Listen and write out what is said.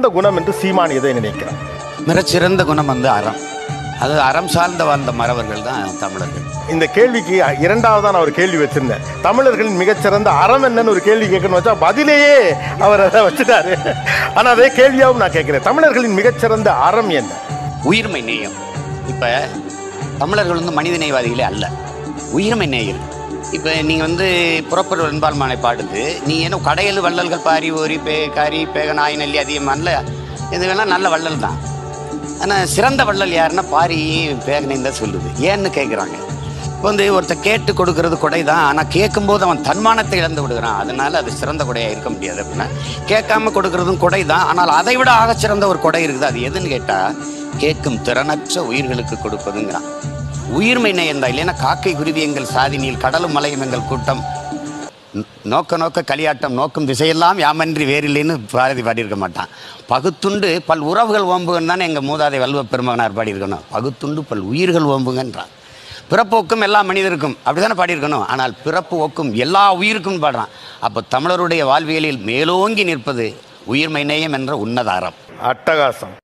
மிகச்சிறந்த குணம் என்று சீமான் எதை நினைக்கிறார் மிகச்சிறந்த குணம் வந்து அறம் அது அறம் சார்ந்த வாழ்ந்த மறவர்கள் தான் தமிழர்கள் இந்த கேள்விக்கு இரண்டாவது நான் ஒரு கேள்வி வச்சிருந்தேன் தமிழர்களின் மிகச்சிறந்த அறம் என்னன்னு ஒரு கேள்வி கேட்கணும் வச்சா பதிலேயே அவர் அதை வச்சுட்டாரு ஆனா அதே கேள்வியாகவும் நான் கேட்கிறேன் தமிழர்களின் மிகச்சிறந்த அறம் என்ன உயிர்மை நேயம் இப்போ தமிழர்கள் வந்து மனித நேயவாதிகளே அல்ல உயிர்மை நேயர் இப்போ நீங்கள் வந்து புறப்பொருள் வெண்பால்மானை பாடுது நீ என்ன கடையில் வள்ளல்கள் பாரி ஓரி பே காரி பேக நாய் நெல்லி அதிகமானல இது வேணால் நல்ல வள்ளல் தான் ஆனால் சிறந்த வள்ளல் யாருன்னா பாரி பேகனைன்னு தான் சொல்லுது ஏன்னு கேட்குறாங்க இப்போ வந்து ஒருத்தர் கேட்டு கொடுக்கறது கொடை தான் ஆனால் கேட்கும்போது அவன் தன்மானத்தை இழந்து விடுகிறான் அதனால அது சிறந்த கொடையாக இருக்க முடியாது அப்படின்னா கேட்காம கொடுக்கறதும் கொடை தான் ஆனால் அதை விட ஆகச் சிறந்த ஒரு கொடை இருக்குது அது எதுன்னு கேட்டால் கேட்கும் திறனற்ற உயிர்களுக்கு கொடுப்பதுங்கிறான் உயிர்மை நேயந்தா இல்லைன்னா காக்கை குருவி எங்கள் சாதினியில் கடலும் மலையும் எங்கள் கூட்டம் ந- நோக்க நோக்க களியாட்டம் நோக்கும் திசையெல்லாம் யாமன்றி வேறில்லைன்னு பாரதி பாடியிருக்க மாட்டான் பகுத்துண்டு பல் உறவுகள் ஓம்புகன்னு தானே எங்கள் மூதாதை வல்வ பெருமகனார் பாடியிருக்கணும் பகுத்துண்டு பல் உயிர்கள் ஓம்புங்கன்றான் பிறப்பு ஒக்கும் எல்லா மனிதருக்கும் அப்படிதானே பாடியிருக்கணும் ஆனால் பிறப்பு ஒக்கும் எல்லா உயிருக்கும் பாடுறான் அப்போ தமிழருடைய வாழ்வியலில் மேலோங்கி நிற்பது உயிர்மை நேயம் என்ற உன்னதாரம் அட்டகாசம்